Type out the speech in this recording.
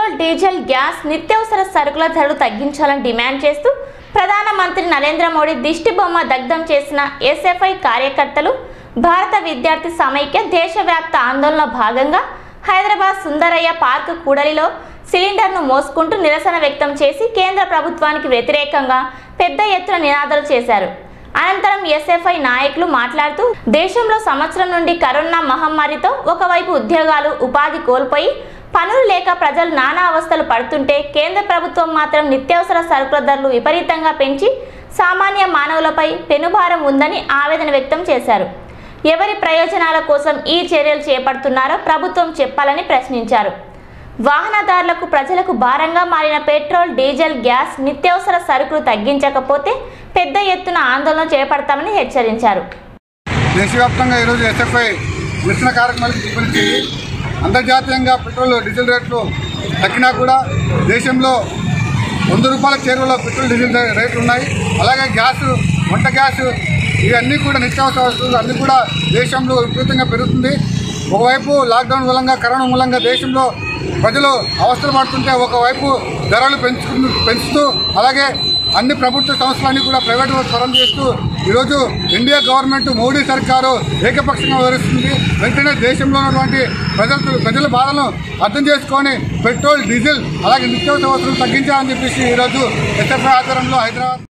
petrol diesel gas నిత్యావసర సరుకుల ధరలు తగ్గించాలని డిమాండ్ చేస్తూ ప్రధానమంత్రి నరేంద్ర మోడీ దిష్టి బొమ్మ దగ్ధం చేసిన ఎస్ఎఫ్ఐ కార్యకర్తలు భారత విద్యార్థి సమైక్య దేశవ్యాప్త ఆందోళన భాగంగా హైదరాబాద్ సుందరయ్య పార్క్ కూడలిలో సిలిండర్ను మోసుకుంటూ నిరసన వ్యక్తం చేసి కేంద్ర ప్రభుత్వానికి వ్యతిరేకంగా పెద్ద ఎత్తున నినాదాలు చేశారు అనంతరం ఎస్ఎఫ్ఐ నాయకులు మాట్లాడుతూ దేశంలో సంవత్సరం నుండి కరోనా మహమ్మారితో ఒకవైపు ఉద్యోగాలు ఉపాధి కోల్పోయి పనులు లేక ప్రజలు నానా అవస్థలు పడుతుంటే కేంద్ర ప్రభుత్వం మాత్రం నిత్యావసర సరుకుల ధరలు విపరీతంగా పెంచి సామాన్య మానవులపై పెనుభారం ఉందని ఆవేదన వ్యక్తం చేశారు ఎవరి ప్రయోజనాల కోసం ఈ చర్యలు చేపడుతున్నారో ప్రభుత్వం చెప్పాలని ప్రశ్నించారు వాహనదారులకు ప్రజలకు భారంగా మారిన పెట్రోల్ డీజిల్ గ్యాస్ నిత్యావసర సరుకులు తగ్గించకపోతే పెద్ద ఎత్తున ఆందోళన చేపడతామని హెచ్చరించారు దేశవ్యాప్తంగా ఈరోజు ఎస్ఎఫ్ఐ నిరసన కార్యక్రమాలకు పిలుపునిచ్చింది అంతర్జాతీయంగా పెట్రోల్ డీజిల్ రేట్లు తగ్గినా కూడా దేశంలో వంద రూపాయల చేరువలో పెట్రోల్ డీజిల్ రే- రేట్లు ఉన్నాయి అలాగే గ్యాస్ వంట గ్యాస్ ఇవన్నీ కూడా నిత్యావసర వస్తువులు అన్నీ కూడా దేశంలో విపరీతంగా పెరుగుతుంది ఒకవైపు లాక్డౌన్ మూలంగా కరోనా మూలంగా దేశంలో ప్రజలు అవస్థలు పడుతుంటే ఒకవైపు ధరలు పెంచుకుంటూ పెంచుతూ అలాగే అన్ని ప్రభుత్వ సంస్థలన్నీ కూడా ప్రైవేట్ పరం చేస్తూ ఈరోజు ఇండియా గవర్నమెంట్ మోడీ సర్కారు ఏకపక్షంగా వివరిస్తుంది వెంటనే దేశంలో ఉన్నటువంటి ప్రజలు ప్రజల బాధలను అర్థం చేసుకొని పెట్రోల్ డీజిల్ అలాగే నిత్యావసర వస్తువులు తగ్గించాలని చెప్పేసి ఈరోజు ఎస్ఎఫ్ఐ ఆధ్వర్యంలో హైదరాబాద్